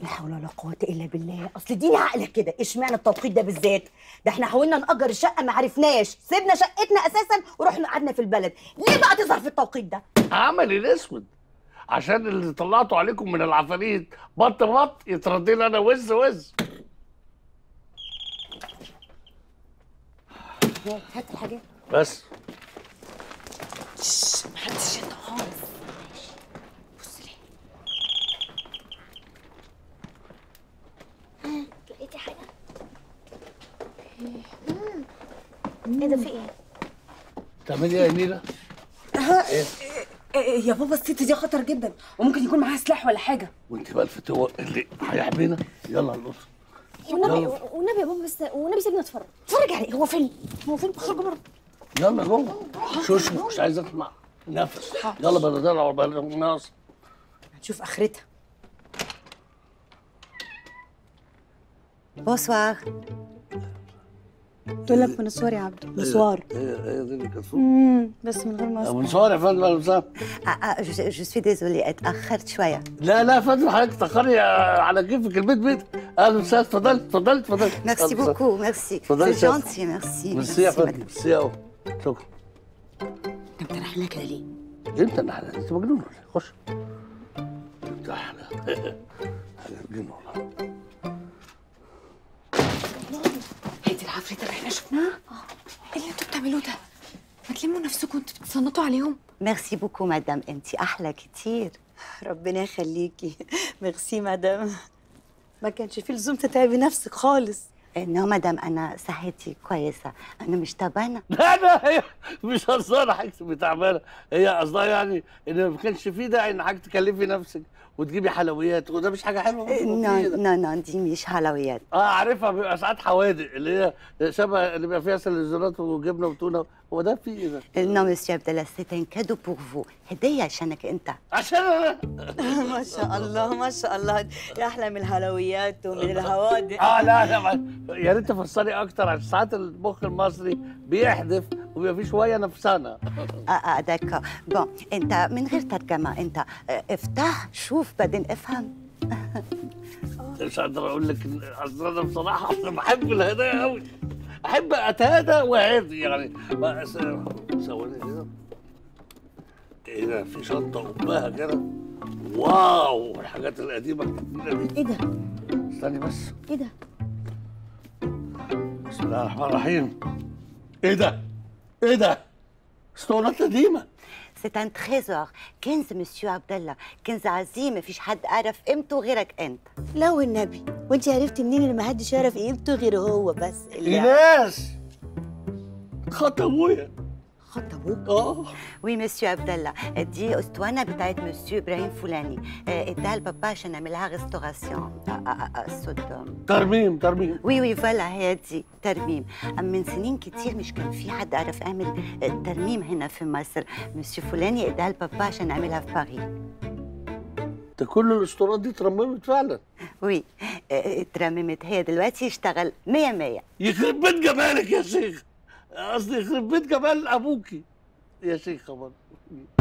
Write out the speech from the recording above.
لا حول ولا قوة إلا بالله، أصل اديني عقلك كده، اشمعنى التوقيت ده بالذات؟ ده احنا حاولنا نأجر الشقة ما عرفناش، سيبنا شقتنا أساسا ورحنا قعدنا في البلد، ليه بقى تظهر في التوقيت ده؟ عملي الاسود عشان اللي طلعته عليكم من العفاريت بط بط يتردينا انا وز وز هات الحاجات بس محدش ينطق خالص بص ليه لقيتي حاجة؟ ايه ده في ايه؟ تعملي ايه يا نيله؟ إيه يا بابا الست دي خطر جدا وممكن يكون معاها سلاح ولا حاجة وانت بقى الفتوة اللي هيحمينا يلا القصر والنبي يلا. والنبي يا بابا بس والنبي سيبني اتفرج اتفرج عليه هو فيلم هو فيلم خرج بره يلا جوه شوش مش عايز اسمع نفس يلا بلدنا وبلدنا الناس هنشوف آخرتها بونسوار تقول لك بونسوار يا عبدو بونسوار هي هي دي اللي كانت فوق امم بس من غير ما ابو نصار يا فندم اهلا وسهلا جو سوي ديزولي اتاخرت شويه لا لا يا فندم حضرتك تاخري على كيفك البيت بيتك اهلا وسهلا اتفضلي اتفضلي اتفضلي ميرسي أهلا وسهلا. بوكو ميرسي اتفضلي سي شكراً. جونتي ميرسي ميرسي يا فندم ميرسي اهو شكرا انت رايح لها كده ليه؟ انت اللي حلال انت مجنون ولا ايه؟ خش انت حلال حاجه مجنون والله هاتي العفريت اللي احنا شفناها ايه اللي انتوا بتعملوه ده؟ ما تلموا نفسكم انتوا بتصنطوا عليهم ميرسي بوكو مدام انت احلى كتير ربنا يخليكي ميرسي مدام ما كانش في لزوم تتعبي نفسك خالص نو مدام انا صحتي كويسه انا مش تعبانه لا لا هي مش قصدها حاجه تعبانه هي قصدها يعني ان ما كانش في داعي ان حضرتك تكلفي نفسك وتجيبي حلويات وده مش حاجه حلوه نو مفيدة. نو نو دي مش حلويات اه عارفها بيبقى ساعات حوادق اللي هي شبه اللي بيبقى فيها سلزونات وجبنه وتونه هو ده في ايه ده؟ نو مسيو عبد الله سي ان كادو بور فو هديه عشانك انت عشان انا ما شاء الله ما شاء الله يا احلى من الحلويات ومن الهوادق اه لا لا ما- يا ريت تفسري اكتر عشان ساعات المخ المصري بيحدف وبيبقى فيه شويه نفسانه اه اه داكا بون انت من غير ترجمه انت آه، افتح شوف بعدين افهم مش قادر اقول لك إن- اصل انا بصراحه انا بحب الهدايا قوي احب اتهادى وهادي يعني ما- س- ثواني كده ايه ده في شنطه قبها كده واو الحاجات القديمه الجميله دي ايه ده؟ استني بس ايه ده؟ بسم الله الرحمن الرحيم ايه ده؟ ايه ده؟ اسطوانات قديمه سي ان تريزور كنز مسيو عبد الله كنز عظيم مفيش حد عرف قيمته غيرك انت لا والنبي وانت عرفتي منين ان ما حدش يعرف قيمته غير هو بس اللي ايناس خط ابويا خط ابوك اه وي مسيو عبد الله دي اسطوانه بتاعت مسيو ابراهيم فلاني آه، اداها لبابا عشان نعملها ريستوراسيون الصوت ترميم ترميم وي وي فوالا هي دي ترميم أم من سنين كتير مش كان في حد عرف يعمل آه، ترميم هنا في مصر مسيو فلاني اداها لبابا عشان نعملها في باريس ده كل الاسطوانات دي اترممت فعلا وي آه، اترممت هي دلوقتي يشتغل مية مية يخرب بيت جمالك يا شيخ قصدي يخرب بيت جمال ابوكي يا شيخه برضه